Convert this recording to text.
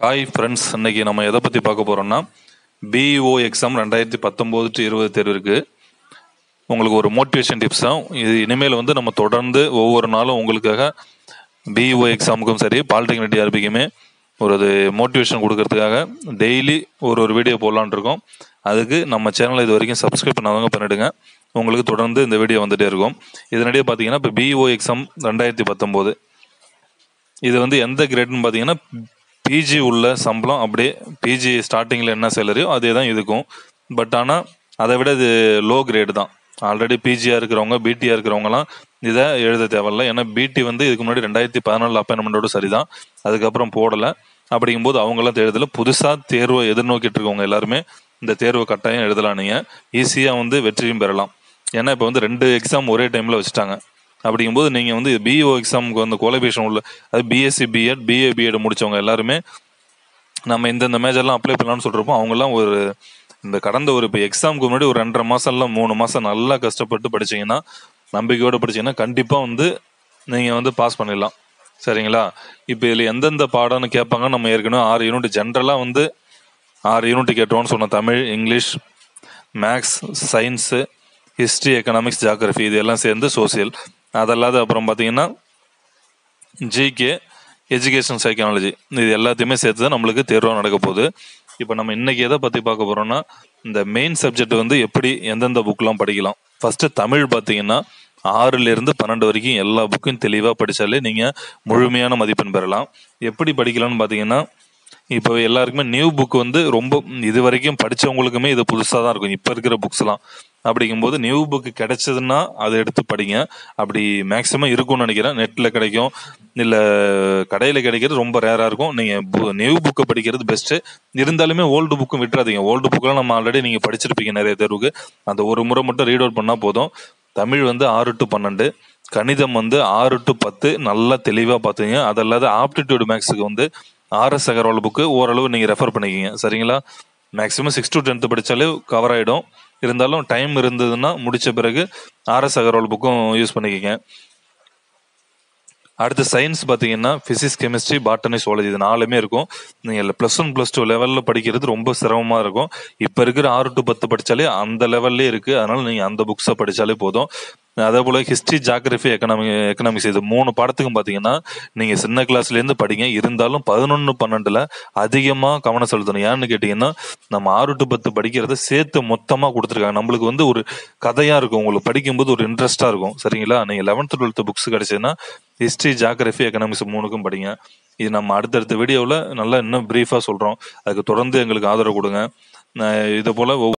hi friends இன்னைக்கு நம்ம எதை பற்றி பார்க்க போகிறோம்னா பிஇஓ எக்ஸாம் ரெண்டாயிரத்தி பத்தொம்போது டு இருபது தேர்வு இருக்குது உங்களுக்கு ஒரு மோட்டிவேஷன் டிப்ஸ் தான் இது இனிமேல் வந்து நம்ம தொடர்ந்து ஒவ்வொரு நாளும் உங்களுக்காக பிஇஓ எக்ஸாமுக்கும் சரி பாலிடெக்னிக் டிஆர்பிக்குமே ஒரு அது மோட்டிவேஷன் கொடுக்கறதுக்காக டெய்லி ஒரு ஒரு வீடியோ போடலான்னு இருக்கோம் அதுக்கு நம்ம சேனலை இது வரைக்கும் சப்ஸ்கிரைப் பண்ணாதவங்க பண்ணிடுங்க உங்களுக்கு தொடர்ந்து இந்த வீடியோ வந்துட்டே இருக்கும் இதனிடையே பார்த்தீங்கன்னா இப்போ பிஇஓ எக்ஸாம் ரெண்டாயிரத்தி பத்தொம்போது இது வந்து எந்த கிரேட்னு பார்த்தீங்கன்னா பிஜி உள்ள சம்பளம் அப்படியே பிஜி ஸ்டார்டிங்கில் என்ன சேலரியோ அதே தான் இதுக்கும் பட் ஆனால் அதை விட இது லோ கிரேடு தான் ஆல்ரெடி பிஜியாக இருக்கிறவங்க பிடியாக இருக்கிறவங்கலாம் இதை எழுத தேவையில்ல ஏன்னா பிடி வந்து இதுக்கு முன்னாடி ரெண்டாயிரத்தி பதினாலு அப்பாயின்மெண்ட்டோட சரி தான் அதுக்கப்புறம் போடலை அப்படிங்கும்போது அவங்களாம் எழுதல புதுசாக தேர்வை எதிர்நோக்கிட்டு இருக்கவங்க எல்லாருமே இந்த தேர்வை கட்டாயம் எழுதலாம் நீங்கள் ஈஸியாக வந்து வெற்றியும் பெறலாம் ஏன்னா இப்போ வந்து ரெண்டு எக்ஸாம் ஒரே டைமில் வச்சுட்டாங்க அப்படிங்கும்போது நீங்கள் வந்து பிஓ எக்ஸாமுக்கு வந்து குவாலிஃபிகேஷன் உள்ள அது பிஎஸ்சி பிஎட் பிஏ பிஎட் முடிச்சவங்க எல்லாருமே நம்ம இந்தந்த மேஜர்லாம் அப்ளை பண்ணலாம்னு சொல்கிறப்போ அவங்கெல்லாம் ஒரு இந்த கடந்த ஒரு இப்போ எக்ஸாமுக்கு முன்னாடி ஒரு ரெண்டரை மாதம் இல்லை மூணு மாதம் நல்லா கஷ்டப்பட்டு படிச்சீங்கன்னா நம்பிக்கையோடு படிச்சீங்கன்னா கண்டிப்பாக வந்து நீங்கள் வந்து பாஸ் பண்ணிடலாம் சரிங்களா இப்போ இதில் எந்தெந்த பாடம்னு கேட்பாங்க நம்ம ஏற்கனவே ஆறு யூனிட் ஜென்ரலாக வந்து ஆறு யூனிட் கேட்டோம்னு சொன்ன Tamil English maths science history economics geography இது எல்லாம் சேர்ந்து சோசியல் அதல்லாத அப்புறம் பார்த்தீங்கன்னா ஜிகே எஜுகேஷன் சைக்காலஜி இது எல்லாத்தையுமே சேர்த்து தான் நம்மளுக்கு தேர்வாக நடக்க போகுது இப்போ நம்ம இன்னைக்கு எதை பற்றி பார்க்க போகிறோம்னா இந்த மெயின் சப்ஜெக்ட் வந்து எப்படி எந்தெந்த புக்கெலாம் படிக்கலாம் ஃபஸ்ட்டு தமிழ் பார்த்தீங்கன்னா ஆறுலேருந்து பன்னெண்டு வரைக்கும் எல்லா புக்கையும் தெளிவாக படித்தாலே நீங்கள் முழுமையான மதிப்பெண் பெறலாம் எப்படி படிக்கலாம்னு பார்த்தீங்கன்னா இப்போ எல்லாருக்குமே நியூ புக் வந்து ரொம்ப இது வரைக்கும் படித்தவங்களுக்குமே இது புதுசாக தான் இருக்கும் இப்போ இருக்கிற புக்ஸ்லாம் அப்படிங்கும்போது நியூ புக்கு கிடைச்சதுன்னா அதை எடுத்து படிங்க அப்படி மேக்ஸிமம் இருக்கும்னு நினைக்கிறேன் நெட்டில் கிடைக்கும் இல்லை கடையில் கிடைக்கிறது ரொம்ப ரேராக இருக்கும் நீங்கள் நியூ புக்கை படிக்கிறது பெஸ்ட்டு இருந்தாலுமே ஓல்டு புக்கும் விட்டுறாதீங்க ஓல்டு புக்கெலாம் நம்ம ஆல்ரெடி நீங்கள் படிச்சிருப்பீங்க நிறைய தேர்வுக்கு அந்த ஒரு முறை மட்டும் ரீட் அவுட் பண்ணால் போதும் தமிழ் வந்து ஆறு டு பன்னெண்டு கணிதம் வந்து ஆறு டு பத்து நல்லா தெளிவாக பார்த்துங்க அதல்லாத ஆப்டிடியூட் மேக்ஸுக்கு வந்து ஆர்எஸ் அகர்வால் புக்கு ஓரளவு நீங்கள் ரெஃபர் பண்ணிக்கிங்க சரிங்களா மேக்ஸிமம் சிக்ஸ் டு டென்த்து படித்தாலே கவர் ஆகிடும் இருந்தாலும் டைம் இருந்ததுன்னா முடித்த பிறகு ஆர்எஸ் அகர்வால் புக்கும் யூஸ் பண்ணிக்கிங்க அடுத்து சயின்ஸ் பார்த்தீங்கன்னா ஃபிசிக்ஸ் கெமிஸ்ட்ரி பாட்டனி சுவாலஜி இது நாலுமே இருக்கும் நீங்கள் ப்ளஸ் ஒன் ப்ளஸ் டூ லெவலில் படிக்கிறது ரொம்ப சிரமமாக இருக்கும் இப்போ இருக்கிற ஆறு டு பத்து படித்தாலே அந்த லெவல்லே இருக்குது அதனால் நீங்கள் அந்த புக்ஸை படித்தாலே போதும் அதே போல் ஹிஸ்ட்ரி ஜாகிரஃபி எக்கனாமி எக்கனாமிக்ஸ் இது மூணு பாடத்துக்கும் பார்த்தீங்கன்னா நீங்கள் சின்ன கிளாஸ்லேருந்து படிங்க இருந்தாலும் பதினொன்று பன்னெண்டில் அதிகமாக கவனம் செலுத்தணும் ஏன்னு கேட்டிங்கன்னா நம்ம ஆறு டு பத்து படிக்கிறத சேர்த்து மொத்தமாக கொடுத்துருக்காங்க நம்மளுக்கு வந்து ஒரு கதையாக இருக்கும் உங்களுக்கு படிக்கும்போது ஒரு இன்ட்ரெஸ்ட்டாக இருக்கும் சரிங்களா நீங்கள் லெவன்த்து டுவெல்த்து புக்ஸ் கிடச்சதுன்னா ஹிஸ்ட்ரி ஜாகிரஃபி எக்கனாமிக்ஸ் மூணுக்கும் படிங்க இது நம்ம அடுத்தடுத்த வீடியோவில் நல்லா இன்னும் ப்ரீஃபாக சொல்கிறோம் அதுக்கு தொடர்ந்து எங்களுக்கு ஆதரவு கொடுங்க இது போல்